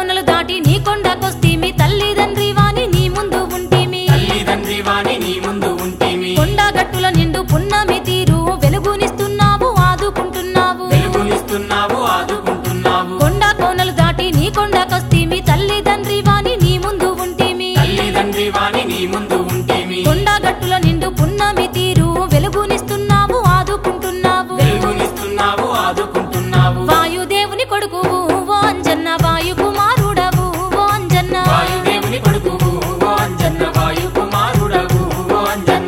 కోనలు దాటి నీ కొండకొస్తీమి తల్లిదండ్రి వాణి నీ ముందు ఉంటిమి తల్లిదండ్రి వాణి నీ ముందు ఉంటిమి కొండ గట్టుల నిండు పున్నమి తీరు వెలుగునిస్తున్నావు ఆదుకుంటున్నావు వెలుగునిస్తున్నావు ఆదుకుంటున్నావు కొండ కోనలు దాటి నీ కొండకొస్తీమి తల్లిదండ్రి వాణి నీ ముందు ఉంటిమి తల్లిదండ్రి వాణి నీ ముందు ఉంటిమి కొండ గట్టుల నిండు పున్నమి తీరు వెలుగునిస్తున్నావు ఆదుకుంటున్నావు వెలుగునిస్తున్నావు ఆదుకుంటున్నావు వాయుదేవుని కొడుకువు ఓ అంజన్న వాయు కుమారుడవు ఓ అంజన్న వాయుదేవుని కొడుకువు ఓ అంజన్న వాయు కుమారుడవు ఓ అంజన్న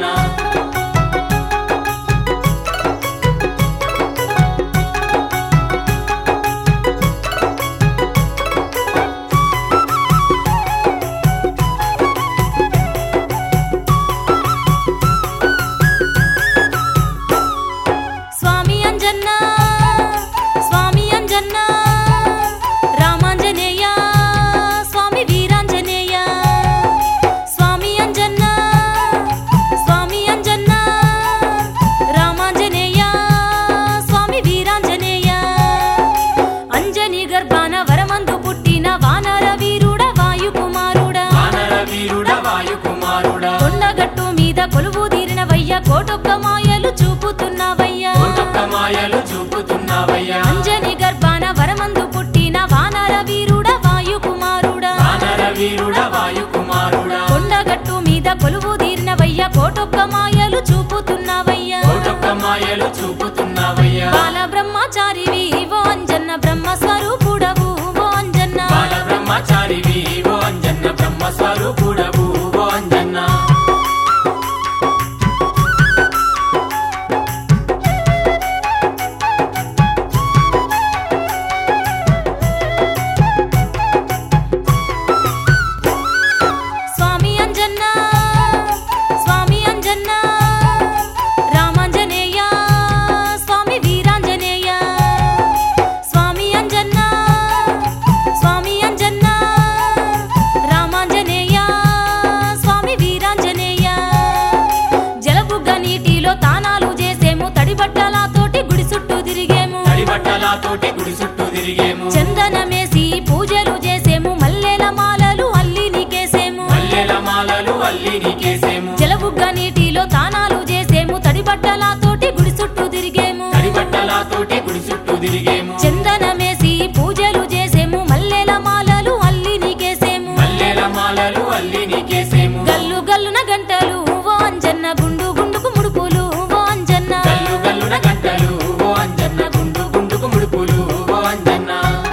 స్వామి అంజన్న స్వామి అంజన్న రామాంజనేయ స్వామి వీరాంజనేయ స్వామి అంజన్న స్వామి అంజన్న రామాంజనేయ స్వామి వీరాంజనేయ అంజని గర్భాన వరమందు పుట్టిన వానర వీరుడ వాయు కుమారుడా వానర వీరుడ వాయు కుమారుడా కొండగట్టు మీద కొలువు తీరిన వయ్య కోటొక్క మాయలు చూపుతున్నవయ్యా కోటొక్క మాయలు చూపుతున్నావయ్యా అంజని గర్భాన వరమందు పుట్టిన వానర వీరుడ వాయు కుమారుడా వానర వీరుడ వాయు కుమారుడా కొండగట్టు మీద కొలువు తీరిన వయ్య కోటొక్క మాయలు చూపుతున్నవయ్యా కోటొక్క మాయలు చూపుతున్నావయ్యా బాల బ్రహ్మచారివి ఓ అంజన్న బ్రహ్మ స్వరూపుడవు ఓ అంజన్న బాల బ్రహ్మచారివి ఓ అంజన్న బ్రహ్మ స్వరూపుడవు ఓ అంజన్న స్వామి అంజన్న స్వామి అంజన్న రామాంజనేయ స్వామి వీరాంజనేయ స్వామి అంజన్న స్వామి అంజన్న రామాంజనేయ స్వామి వీరాంజనేయ జలబుగ్గ నీటిలో తానాలు చేసేము తడిబట్టలతోటి గుడి చుట్టూ తిరిగేము తడిబట్టలతోటి గుడి చుట్టూ తిరిగేము చందనమేసి పూజలు చేసేము మల్లెల మాలలు అల్లి నీకేసేము మల్లెల మాలలు అల్లి నీకేసేము జలబుగ్గ నీటిలో తానాలు చేసేము తడిబట్టలతోటి గుడి చుట్టూ తిరిగేము తడిబట్టలతోటి గుడి చుట్టూ తిరిగేము చందనమేసి పూజలు చేసేము మల్లెల మాలలు అల్లి నీకేసేము మల్లెల మాలలు అల్లి నీకేసేము గల్లు గల్లున గంటలు ఓ అంజన్న గుండు గుండుకు ముడుపులు ఓ అంజన్న గల్లు గల్లున గంటలు ఓ అంజన్న గుండు గుండుకు ముడుపులు ఓ అంజన్న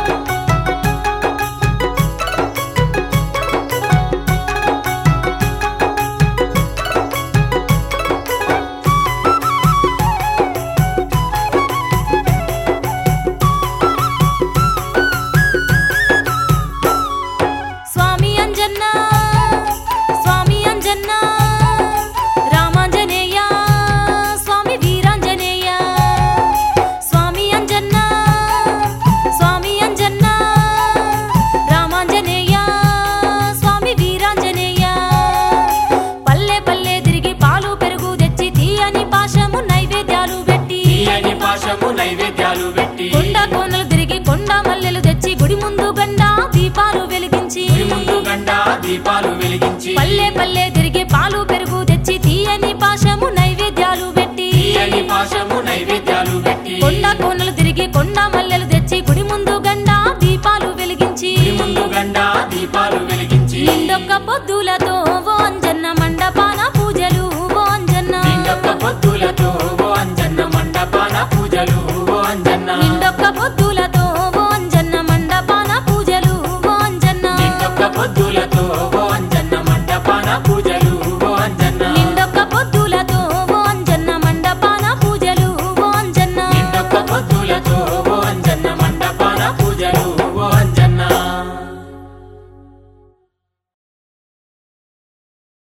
స్వామి అంజన్న స్వామి అంజన్న రామాంజనేయ స్వామి వీరాంజనేయ స్వామి అంజన్న స్వామి అంజన్న రామాంజనేయ స్వామి వీరాంజనేయ పల్లె పల్లె తిరిగి పాలు పెరుగు తెచ్చి తీయని పాశము నైవేద్యాలు పెట్టి తీయని పాశము నైవేద్యాలు పెట్టి కొండ కోనలు తిరిగి కొండ మల్లెలు తెచ్చి గుడి ముందు గండ దీపాలు వెలిగించి గుడి ముందు గంట దీపాలు వెలిగించి పల్లె పల్లె తిరిగి పాలు పెరుగు తెచ్చి తీయని పాశము నైవేద్యాలు పెట్టి తీయని పాశము నైవేద్యాలు పెట్టి కొండ కోనలు తిరిగి కొండ మల్లెలు తెచ్చి గుడి ముందు గండ దీపాలు వెలిగించి గుడి ముందు గంట దీపాలు వెలిగించి నిండొక్క పొద్దులతో ఓ అంజన్న మండపాన పూజలు ఓ అంజన్న నిండొక్క పొద్దులతో ఓ అంజన్న